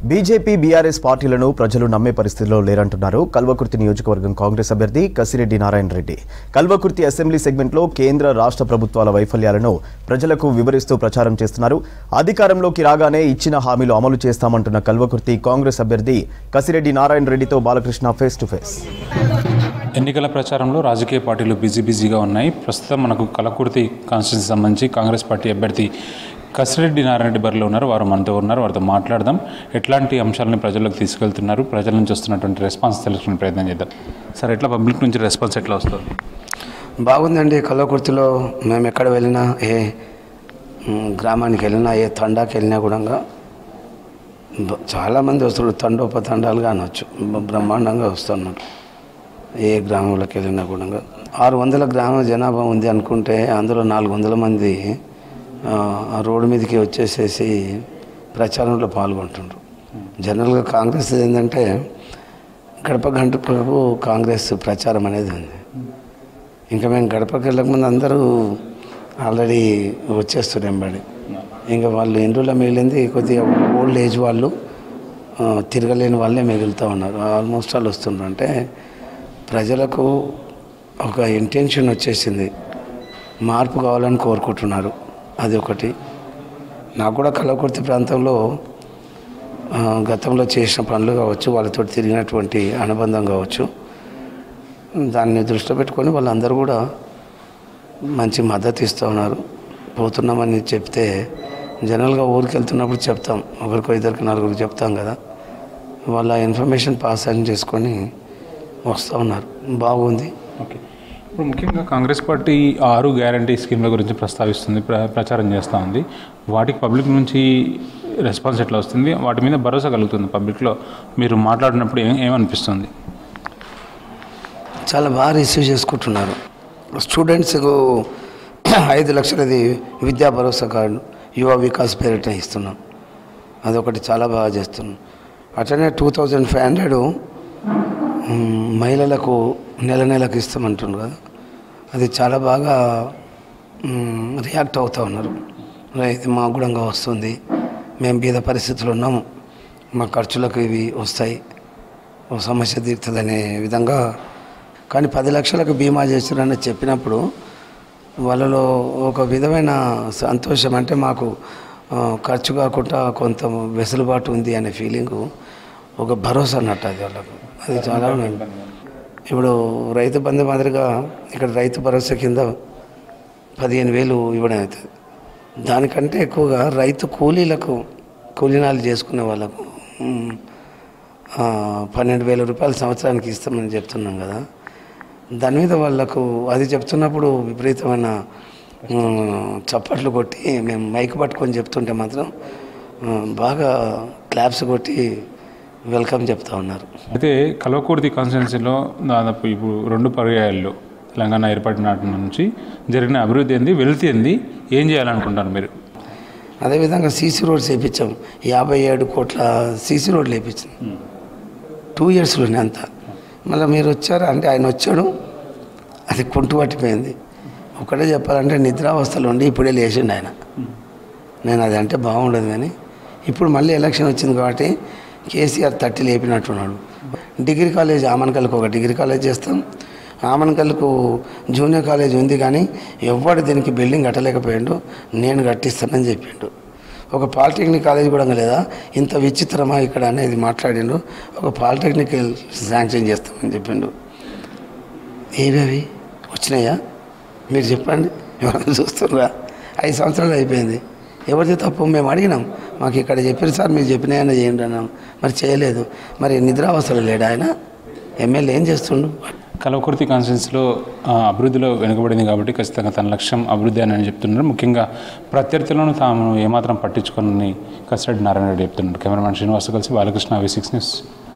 BJP BRS పార్టీలను ప్రజలు నమ్మే పరిస్థితిలో లేరంటున్నారు కల్వకుర్తి నియోజకవర్గం కాంగ్రెస్ అభ్యర్థి కసిరెడ్డి నారాయణ రెడ్డి కల్వకుర్తి అసెంబ్లీ సెగ్మెంట్లో కేంద్ర రాష్ట్ర ప్రభుత్వాల వైఫల్యాలను ప్రజలకు వివరిస్తూ ప్రచారం చేస్తున్నారు అధికారంలోకి రాగానే ఇచ్చిన హామీలు అమలు చేస్తామంటున్న కల్వకుర్తి కాంగ్రెస్ అభ్యర్థి కసిరెడ్డి నారాయణ రెడ్డితో బాలకృష్ణ ఫేస్ టు ఫేస్ ఎన్నికల ప్రచారంలో రాజకీయ పార్టీలు బిజీ బిజీగా ఉన్నాయి ప్రస్తుతం మనకు కలకుర్తి కాన్స్టిట్యూన్సీ సంబంధించి కాంగ్రెస్ పార్టీ అభ్యర్థి కసిరెడ్డి నారాయణ బరిలో ఉన్నారు వారు మనతో ఉన్నారు వారితో మాట్లాడదాం ఎట్లాంటి అంశాలను ప్రజల్లోకి తీసుకెళ్తున్నారు ప్రజల నుంచి వస్తున్నటువంటి రెస్పాన్స్ తెలుసుకునే ప్రయత్నం చేద్దాం సార్ ఎట్లా పబ్లిక్ నుంచి రెస్పాన్స్ ఎట్లా వస్తుంది బాగుందండి కల్లకుర్తిలో మేము ఎక్కడ వెళ్ళినా ఏ మ్, గ్రామానికి వెళ్ళినా ఏ తండాకి వెళ్ళినా కూడా బ- చాలామంది వస్తారు తండోపతండాలుగా అనొచ్చు బ- బ్రహ్మాండంగా వస్తున్నారు ఏ గ్రామంలోకి వెళ్ళినా కూడా ఆరు వందల గ్రామ జనాభా ఉంది అనుకుంటే అందులో నాలుగు వందల మంది ఆ, ఆ రోడ్డు మీదకి వచ్చేసేసి ప్రచారంలో పాల్గొంటుండ్రు జనరల్గా కాంగ్రెస్ ఏంటంటే గడప గంటకు కాంగ్రెస్ ప్రచారం అనేది ఉంది ఇంకా మేము గడపకి వెళ్ళకముందు అందరూ ఆల్రెడీ వచ్చేస్తున్నారు ఎంబడి ఇంకా వాళ్ళు ఇండ్లలో మిగిలింది కొద్దిగా ఓల్డ్ ఏజ్ వాళ్ళు ఆ, తిరగలేని వాళ్ళే మిగులుతూ ఉన్నారు ఆల్మోస్ట్ వాళ్ళు వస్తున్నారు అంటే ప్రజలకు ఒక ఇంటెన్షన్ వచ్చేసింది మార్పు కావాలని కోరుకుంటున్నారు అది ఒకటి నాకు కూడా కలవకుర్తి ప్రాంతంలో ఆ, గతంలో చేసిన పనులు కావచ్చు వాళ్ళతో తిరిగినటువంటి అనుబంధం కావచ్చు దాన్ని దృష్టిలో పెట్టుకొని వాళ్ళందరూ కూడా మంచి మద్దతు ఇస్తూ ఉన్నారు పోతున్నామని చెప్తే జనరల్గా ఊరికి వెళ్తున్నప్పుడు చెప్తాం ఒకరికో ఇద్దరికి నలుగురికి చెప్తాం కదా వాళ్ళ ఇన్ఫర్మేషన్ పాస్ అని చేసుకొని వస్తూ ఉన్నారు బాగుంది ఓకే ఇప్పుడు ముఖ్యంగా కాంగ్రెస్ పార్టీ ఆరు గ్యారంటీ స్కీమ్ల గురించి ప్రస్తావిస్తుంది ప్ర ప్రచారం చేస్తూ ఉంది వాటికి పబ్లిక్ నుంచి రెస్పాన్స్ ఎట్లా వస్తుంది వాటి మీద భరోసా కలుగుతుంది పబ్లిక్లో మీరు మాట్లాడినప్పుడు ఏం ఏమనిపిస్తుంది చాలా బాగా రిసీవ్ చేసుకుంటున్నారు స్టూడెంట్స్కు ఐదు లక్షలది విద్యా భరోసా కార్డు యువ వికాస్ పేరిట ఇస్తున్నాం అదొకటి చాలా బాగా చేస్తున్నాం అట్లనే టూ థౌజండ్ ఫైవ్ హండ్రెడ్ మహిళలకు నెల నెలకు ఇస్తామంటున్నారు కదా అది చాలా బాగా మ్, రియాక్ట్ అవుతూ ఉన్నారు ఇది మాకు కూడా వస్తుంది మేము బీద పరిస్థితులు ఉన్నాము మా ఖర్చులకు ఇవి వస్తాయి ఓ సమస్య తీరుతుందనే విధంగా కానీ పది లక్షలకు బీమా చేస్తున్నారని చెప్పినప్పుడు వాళ్ళలో ఒక విధమైన సంతోషం అంటే మాకు ఆ, ఖర్చు కాకుండా కొంత వెసులుబాటు ఉంది అనే ఫీలింగు ఒక భరోసా అన్నట్టు అది వాళ్ళకు అది చాలా ఇప్పుడు రైతు బంధు మాదిరిగా ఇక్కడ రైతు భరోసా కింద పదిహేను వేలు ఇవ్వడం అవుతుంది దానికంటే ఎక్కువగా రైతు కూలీలకు కూలీనాలు చేసుకునే వాళ్ళకు మ్, ఆ, పన్నెండు వేల రూపాయలు సంవత్సరానికి ఇస్తామని చెప్తున్నాం కదా దాని మీద వాళ్ళకు అది చెప్తున్నప్పుడు విపరీతమైన మ్, చప్పట్లు కొట్టి మేము మైక్ పట్టుకొని చెప్తుంటే మాత్రం మ్, బాగా క్లాప్స్ కొట్టి వెల్కమ్ చెప్తా ఉన్నారు అయితే కల్వకుర్తి కాన్స్టిట్యున్సీలో దాదాపు ఇప్పుడు రెండు పర్యాయాల్లో తెలంగాణ ఏర్పడిన నాటి నుంచి జరిగిన అభివృద్ధి ఏంది వెలితి ఏంది ఏం చేయాలనుకుంటారు మీరు అదేవిధంగా సీసీ రోడ్స్ వేయించాం యాభై ఏడు కోట్ల సీసీ రోడ్లు వేయించాం టూ ఇయర్స్లోనే అంతా మళ్ళీ మీరు వచ్చారా అంటే ఆయన వచ్చాడు అది కుంటు పట్టిపోయింది ఒకటే చెప్పాలంటే నిద్రావస్థలో ఉండి ఇప్పుడే లేచిండు ఆయన నేను అది అంటే బాగుండదు కానీ ఇప్పుడు మళ్ళీ ఎలక్షన్ వచ్చింది కాబట్టి కేసీఆర్ తట్టి లేపినట్టున్నాడు డిగ్రీ కాలేజ్ ఆమన్కల్కి ఒక డిగ్రీ కాలేజ్ చేస్తాం ఆమన్కల్కు జూనియర్ కాలేజ్ ఉంది కానీ ఎవ్వడు దీనికి బిల్డింగ్ కట్టలేకపోయాడు నేను కట్టిస్తానని చెప్పిండు ఒక పాలిటెక్నిక్ కాలేజ్ కూడా లేదా ఇంత విచిత్రమా ఇక్కడ అనేది మాట్లాడిండు ఒక పాలిటెక్నిక్ శాంక్షన్ చేస్తామని చెప్పిండు ఏవేవి వచ్చినాయా మీరు చెప్పండి ఎవరైనా చూస్తున్నారా ఐదు సంవత్సరాలు అయిపోయింది ఎవరిది తప్పు మేము అడిగినాం మాకు ఇక్కడ చెప్పారు సార్ మీరు చెప్పినాయని చేయండి అన్నాం మరి చేయలేదు మరి నిద్రావస్థలు లేడు ఆయన ఎమ్మెల్యే ఏం చేస్తుండు కల్వకుర్తి కాన్స్టిట్యున్సీలో ఆ, అభివృద్ధిలో వెనుకబడింది కాబట్టి ఖచ్చితంగా తన లక్ష్యం అభివృద్ధి అని చెప్తున్నారు ముఖ్యంగా ప్రత్యర్థులను తాము ఏమాత్రం పట్టించుకొని కసిరెడ్డి నారాయణ రెడ్డి చెప్తున్నారు కెమెరామెన్ శ్రీనివాస్ కలిసి బాలకృష్ణ వి సిక్స్ న్యూస్